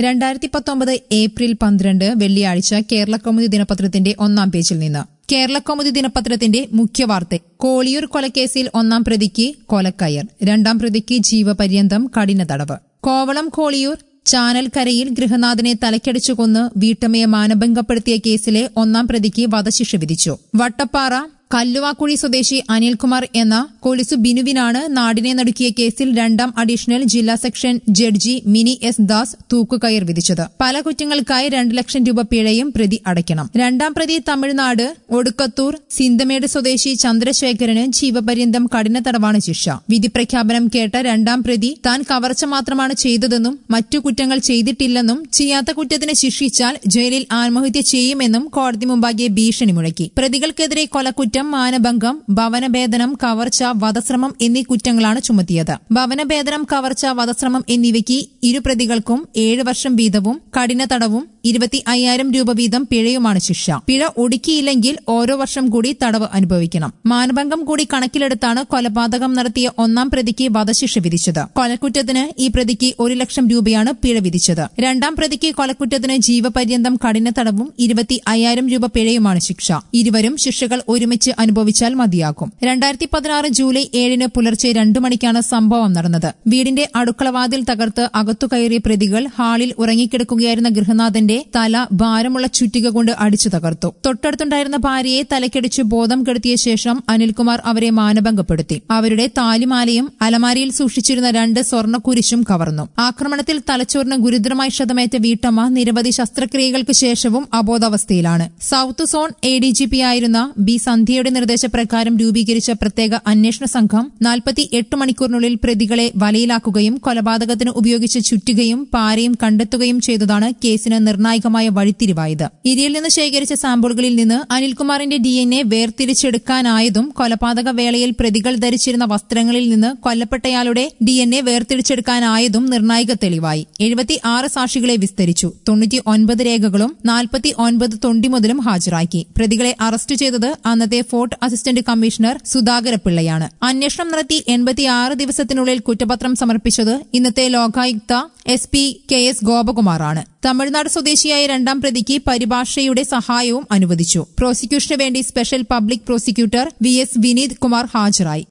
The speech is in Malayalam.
രണ്ടായിരത്തി പത്തൊമ്പത് ഏപ്രിൽ പന്ത്രണ്ട് വെള്ളിയാഴ്ച കേരള കൗമുദി ദിനപത്രത്തിന്റെ ഒന്നാം പേജിൽ നിന്ന് കേരള കൗമുദി ദിനപത്രത്തിന്റെ മുഖ്യവാർത്ത കോളിയൂർ കൊലക്കേസിൽ ഒന്നാം പ്രതിക്ക് കൊലക്കയർ രണ്ടാം പ്രതിക്ക് ജീവപര്യന്തം കഠിന തടവ് കോവളം കോളിയൂർ ചാനൽക്കരയിൽ ഗൃഹനാഥനെ തലക്കടിച്ചു കൊന്ന് വീട്ടമ്മയെ മാനഭംഗപ്പെടുത്തിയ കേസിലെ ഒന്നാം പ്രതിക്ക് വധശിക്ഷ വിധിച്ചു വട്ടപ്പാറ കല്ലുവാക്കുഴി സ്വദേശി അനിൽകുമാർ എന്ന കൊലിസു ബിനുവിനാണ് നാടിനെ നടുക്കിയ കേസിൽ രണ്ടാം അഡീഷണൽ ജില്ലാ section judge Mini S Das തൂക്കുകയർ വിധിച്ചത് പല കുറ്റങ്ങൾക്കായി രണ്ട് ലക്ഷം രൂപ പിഴയും പ്രതി അടയ്ക്കണം രണ്ടാം പ്രതി തമിഴ്നാട് ഒടുക്കത്തൂർ സിന്തമേട് സ്വദേശി ചന്ദ്രശേഖരന് ജീവപര്യന്തം കഠിന തടവാണ് ശിക്ഷ വിധി പ്രഖ്യാപനം കേട്ട രണ്ടാം പ്രതി താൻ കവർച്ച മാത്രമാണ് ചെയ്തതെന്നും മറ്റു കുറ്റങ്ങൾ ചെയ്തിട്ടില്ലെന്നും ചെയ്യാത്ത കുറ്റത്തിന് ശിക്ഷിച്ചാൽ ജയിലിൽ ആത്മഹത്യ ചെയ്യുമെന്നും കോടതി മുമ്പാകെ ഭീഷണി മുഴക്കി പ്രതികൾക്കെതിരെ കൊലക്കുറ്റം മാനഭംഗം ഭവനഭേദനം കവർച്ച വധശ്രമം എന്നീ കുറ്റങ്ങളാണ് ചുമത്തിയത് ഭവനഭേദനം കവർച്ച വധശ്രമം എന്നിവയ്ക്ക് ഇരു പ്രതികൾക്കും ഏഴ് വർഷം വീതവും കഠിന തടവും ഇരുപത്തി അയ്യായിരം രൂപ വീതം പിഴയുമാണ് ശിക്ഷ പിഴ ഒടുക്കിയില്ലെങ്കിൽ ഓരോ വർഷം കൂടി തടവ് അനുഭവിക്കണം മാനഭംഗം കൂടി കണക്കിലെടുത്താണ് കൊലപാതകം നടത്തിയ ഒന്നാം പ്രതിക്ക് വധശിക്ഷ വിധിച്ചത് കൊലക്കുറ്റത്തിന് ഈ പ്രതിക്ക് ഒരു ലക്ഷം രൂപയാണ് പിഴ വിധിച്ചത് രണ്ടാം പ്രതിക്ക് കൊലക്കുറ്റത്തിന് ജീവപര്യന്തം കഠിന തടവും ഇരുപത്തി അയ്യായിരം രൂപ പിഴയുമാണ് ശിക്ഷ ഇരുവരും ശിക്ഷകൾ ഒരുമിച്ച് അനുഭവിച്ചാൽ മതിയാകും രണ്ടായിരത്തി പതിനാറ് ജൂലൈ ഏഴിന് പുലർച്ചെ രണ്ടു മണിക്കാണ് സംഭവം നടന്നത് വീടിന്റെ അടുക്കളവാതിൽ തകർത്ത് അകത്തു കയറിയ പ്രതികൾ ഹാളിൽ ഉറങ്ങിക്കിടക്കുകയായിരുന്ന ഗൃഹനാഥന്റെ തല ഭാരമുള്ള ചുറ്റിക കൊണ്ട് അടിച്ചു തകർത്തു തൊട്ടടുത്തുണ്ടായിരുന്ന ഭാര്യയെ തലക്കടിച്ച് ബോധം കെടുത്തിയ ശേഷം അനിൽകുമാർ അവരെ മാനഭംഗപ്പെടുത്തി അവരുടെ താലിമാലയും അലമാരിയിൽ സൂക്ഷിച്ചിരുന്ന രണ്ട് സ്വർണ്ണക്കുരിശും കവർന്നു ആക്രമണത്തിൽ തലച്ചോറിന് ഗുരുതരമായി ക്ഷതമേറ്റ വീട്ടമ്മ നിരവധി ശസ്ത്രക്രിയകൾക്ക് ശേഷവും അബോധാവസ്ഥയിലാണ് south zone A D G P ആയിരുന്ന ബി സന്ധ്യയുടെ നിർദ്ദേശപ്രകാരം രൂപീകരിച്ച പ്രത്യേക അന്വേഷണ സംഘം നാൽപ്പത്തി എട്ട് മണിക്കൂറിനുള്ളിൽ പ്രതികളെ വലയിലാക്കുകയും കൊലപാതകത്തിന് ഉപയോഗിച്ച ചുറ്റുകയും പാരയും കണ്ടെത്തുകയും ചെയ്തതാണ് കേസിന് നിർണായകമായ വഴിത്തിരിവായത് ഇരിയിൽ നിന്ന് ശേഖരിച്ച സാമ്പിളുകളിൽ നിന്ന് അനിൽകുമാറിന്റെ ഡി എൻ എ വേർതിരിച്ചെടുക്കാനായതും കൊലപാതക വേളയിൽ പ്രതികൾ ധരിച്ചിരുന്ന വസ്ത്രങ്ങളിൽ നിന്ന് കൊല്ലപ്പെട്ടയാളുടെ ഡി എൻ എ വേർതിരിച്ചെടുക്കാനായതും നിർണായക തെളിവായി എഴുപത്തി ആറ് സാക്ഷികളെ വിസ്തരിച്ചു തൊണ്ണൂറ്റി ഒൻപത് രേഖകളും നാൽപ്പത്തി ഒൻപത് തൊണ്ടിമുതലും ഹാജരാക്കി പ്രതികളെ അറസ്റ്റ് ചെയ്തത് അന്നത്തെ ഫോർട്ട് അസിസ്റ്റന്റ് കമ്മീഷണർ സുധാകരപിള്ളയാണ് അന്വേഷണം നടത്തി എൺപത്തിയാറ് ദിവസത്തിനുള്ളിൽ കുറ്റപത്രം സമർപ്പിച്ചത് ഇന്നത്തെ Lokayukta S P K S ഗോപകുമാറാണ് തമിഴ്നാട് സ്വദേശിയായ രണ്ടാം പ്രതിക്ക് പരിഭാഷയുടെ സഹായവും അനുവദിച്ചു പ്രോസിക്യൂഷന് വേണ്ടി special public prosecutor V S Vineeth Kumar ഹാജരായി